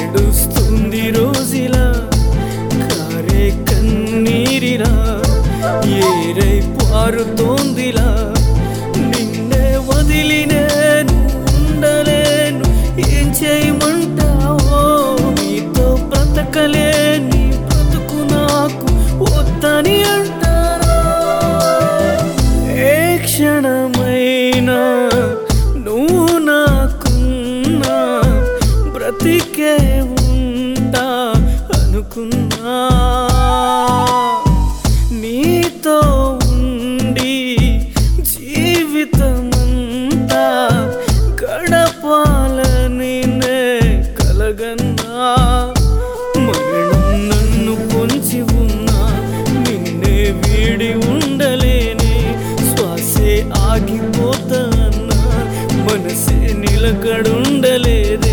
గడుస్తుంది రోజులా కారే కన్నీరిలా ఏరై పారుతోందిలా నిన్నే వదిలి నేను ఉండలేను ఏం చేయమంటావో నీతో బ్రతకలేని బ్రతుకు నాకు వద్దని అంటారా ఏ క్షణమైనా నువ్వు నాకున్నా బ్రతికే ఉంటా అనుకున్నా నీతో ఉండి జీవితమంతా గడపాలని నే కలగన్నా మరణం నన్ను పొంచి ఉన్నా నిన్నే వీడి ఉండలేని శ్వాసే ఆగిపోతా అన్నా మనసే నిలకడుండలేదే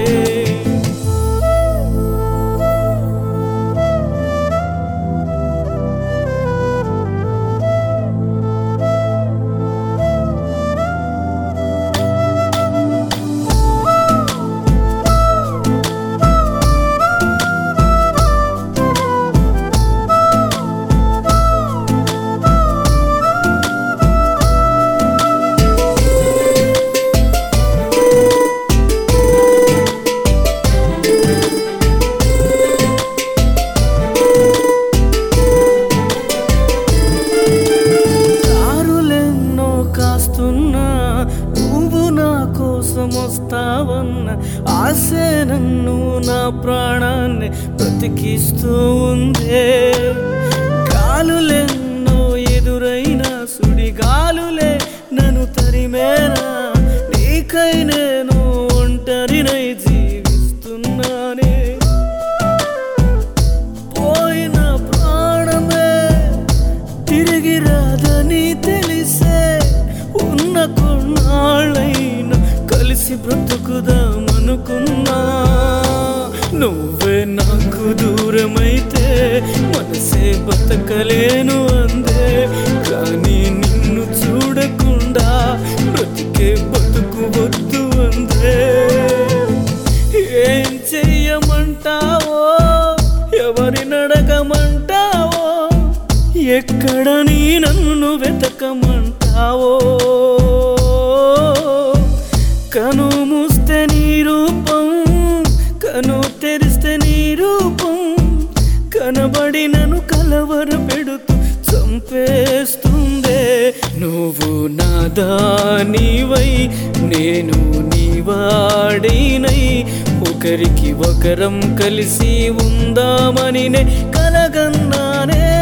దారులెన్నో కాస్తున్నా నువ్వు నా కోసం వస్తావన్న ఆశే నన్ను నా ప్రాణాన్ని బ్రతికిస్తూ ఉందే గాలులెన్నో ఎదురైనా సుడి గాలులే నన్ను తరిమేనా నీకై నేను ఒంటరినై జీవిస్తున్నానే పోయిన ప్రాణమే తిరిగి రాదని తెలిసే ఉన్న కొన్నాళ్ళైనా కలిసి బ్రతుకుదామనుకున్నా నువ్వే నాకు దూరమైతే మనసే బతకలేను అందే కానీ నిన్ను చూడకుండా బ్రతికే బతుకు వద్దు అందే ఏం చెయ్యమంటావో ఎవరి నడకమంటావో ఎక్కడ నీ నన్ను వెతకమంటావో కను మూస్తే నీ రూపం కను తెరిస్తే నీ రూపం కనబడి నన్ను కలవర పెడుతూ చంపేస్తుందే నువ్వు నాదానివై నేను నీవాడినై ఒకరికి ఒకరం కలిసి ఉందామని నే కలగన్నానే